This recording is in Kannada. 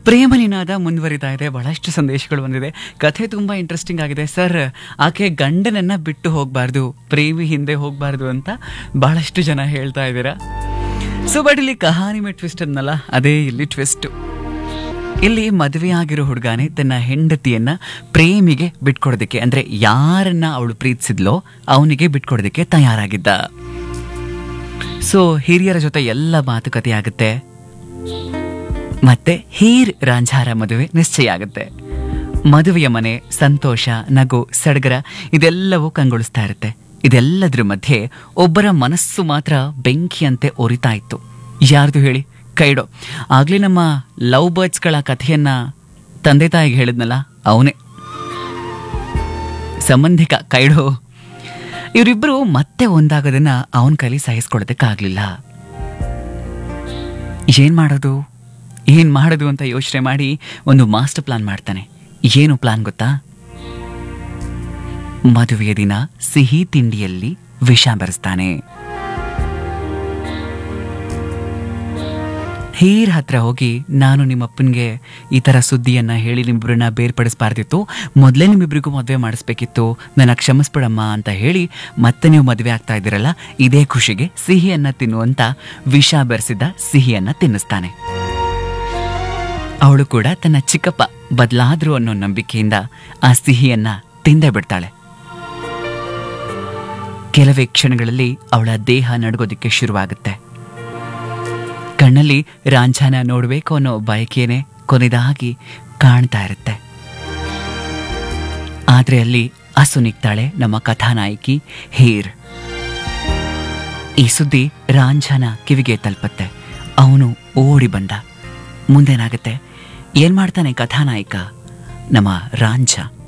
ಪ್ರೇಮ ನಿನಾದ ಮುಂದುವರಿತಾ ಇದೆ ಬಹಳಷ್ಟು ಸಂದೇಶಗಳು ಬಂದಿದೆ ಕಥೆ ತುಂಬಾ ಇಂಟ್ರೆಸ್ಟಿಂಗ್ ಆಗಿದೆ ಸರ್ ಆಕೆ ಗಂಡನನ್ನ ಬಿಟ್ಟು ಹೋಗಬಾರ್ದು ಪ್ರೇಮಿ ಹಿಂದೆ ಹೋಗಬಾರ್ದು ಅಂತ ಬಹಳಷ್ಟು ಜನ ಹೇಳ್ತಾ ಇದ್ದೀರಾ ಸೊ ಬಟ್ ಇಲ್ಲಿ ಕಹಾನಿ ಮೇ ಟ್ವಿಸ್ಟ್ ಅನ್ನಲ್ಲ ಅದೇ ಇಲ್ಲಿ ಟ್ವಿಸ್ಟ್ ಇಲ್ಲಿ ಮದುವೆ ಆಗಿರೋ ಹುಡುಗಾನೆ ತನ್ನ ಹೆಂಡತಿಯನ್ನ ಪ್ರೇಮಿಗೆ ಬಿಟ್ಕೊಡೋದಕ್ಕೆ ಅಂದ್ರೆ ಯಾರನ್ನ ಅವಳು ಪ್ರೀತಿಸಿದ್ಲೋ ಅವನಿಗೆ ಬಿಟ್ಕೊಡೋದಕ್ಕೆ ತಯಾರಾಗಿದ್ದ ಸೊ ಹಿರಿಯರ ಜೊತೆ ಎಲ್ಲ ಮಾತುಕತೆ ಆಗುತ್ತೆ ಮತ್ತೆ ಹೀರ್ ರಾಂझಾರ ಮದುವೆ ನಿಶ್ಚಯ ಆಗುತ್ತೆ ಮದುವೆಯ ಮನೆ ಸಂತೋಷ ನಗು ಸಡಗರ ಇದೆಲ್ಲವೂ ಕಂಗೊಳಿಸ್ತಾ ಇರುತ್ತೆ ಇದೆಲ್ಲದ್ರ ಮಧ್ಯೆ ಒಬ್ಬರ ಮನಸ್ಸು ಮಾತ್ರ ಬೆಂಕಿಯಂತೆ ಒರಿತಾ ಇತ್ತು ಯಾರ್ದು ಹೇಳಿ ಕೈಡೋ ಆಗ್ಲೇ ನಮ್ಮ ಲವ್ ಬರ್ಡ್ಸ್ಗಳ ಕಥೆಯನ್ನ ತಂದೆ ತಾಯಿಗೆ ಹೇಳಿದ್ನಲ್ಲ ಅವನೇ ಸಂಬಂಧಿಕ ಕೈಡೋ ಇವರಿಬ್ಬರು ಮತ್ತೆ ಒಂದಾಗೋದನ್ನ ಅವನ ಕೈಲಿ ಸಹಿಸ್ಕೊಡೋದಕ್ಕಾಗ್ಲಿಲ್ಲ ಏನ್ ಮಾಡೋದು ಏನ್ ಮಾಡೋದು ಅಂತ ಯೋಚನೆ ಮಾಡಿ ಒಂದು ಮಾಸ್ಟರ್ ಪ್ಲಾನ್ ಮಾಡ್ತಾನೆ ಏನು ಪ್ಲಾನ್ ಗೊತ್ತಾ ಮದುವೆಯ ದಿನ ಸಿಹಿ ತಿಂಡಿಯಲ್ಲಿ ವಿಷ ಬೆರೆಸ್ತಾನೆ ಹೀರ್ ಹತ್ರ ಹೋಗಿ ನಾನು ನಿಮ್ಮಪ್ಪನಿಗೆ ಈ ಥರ ಸುದ್ದಿಯನ್ನ ಹೇಳಿ ನಿಮ್ಮಿಬ್ಬರನ್ನ ಬೇರ್ಪಡಿಸಬಾರ್ದಿತ್ತು ಮೊದಲೇ ನಿಮ್ಮಿಬ್ಬರಿಗೂ ಮದುವೆ ಮಾಡಿಸ್ಬೇಕಿತ್ತು ನನ್ನ ಕ್ಷಮಿಸ್ಬಿಡಮ್ಮ ಅಂತ ಹೇಳಿ ಮತ್ತೆ ನೀವು ಮದುವೆ ಆಗ್ತಾ ಇದ್ದೀರಲ್ಲ ಇದೇ ಖುಷಿಗೆ ಸಿಹಿಯನ್ನ ತಿನ್ನುವಂತ ವಿಷ ಬೆರೆಸಿದ ಸಿಹಿಯನ್ನ ತಿನ್ನಿಸ್ತಾನೆ ಅವಳು ಕೂಡ ತನ್ನ ಚಿಕ್ಕಪ್ಪ ಬದಲಾದ್ರು ಅನ್ನೋ ನಂಬಿಕೆಯಿಂದ ಆ ಸಿಹಿಯನ್ನ ತಿಂದೇ ಬಿಡ್ತಾಳೆ ಕೆಲವೇ ಕ್ಷಣಗಳಲ್ಲಿ ಅವಳ ದೇಹ ನಡುಗೋದಿಕ್ಕೆ ಶುರುವಾಗುತ್ತೆ ಕಣ್ಣಲ್ಲಿ ರಾಂಛಾನ ನೋಡಬೇಕು ಅನ್ನೋ ಬಯಕೆನೆ ಕೊನೆದಾಗಿ ಕಾಣ್ತಾ ಇರುತ್ತೆ ಆದ್ರೆ ಅಲ್ಲಿ ಅಸುನಿಗ್ತಾಳೆ ನಮ್ಮ ಕಥಾನಾಯಕಿ ಹೀರ್ ಈ ಸುದ್ದಿ ರಾಂಝಾನ ಕಿವಿಗೆ ತಲುಪತ್ತೆ ಅವನು ಓಡಿ ಬಂದ ಮುಂದೇನಾಗುತ್ತೆ ಏನ್ ಮಾಡ್ತಾನೆ ಕಥಾನಾಯಕ ನಮ್ಮ ರಾಂಝ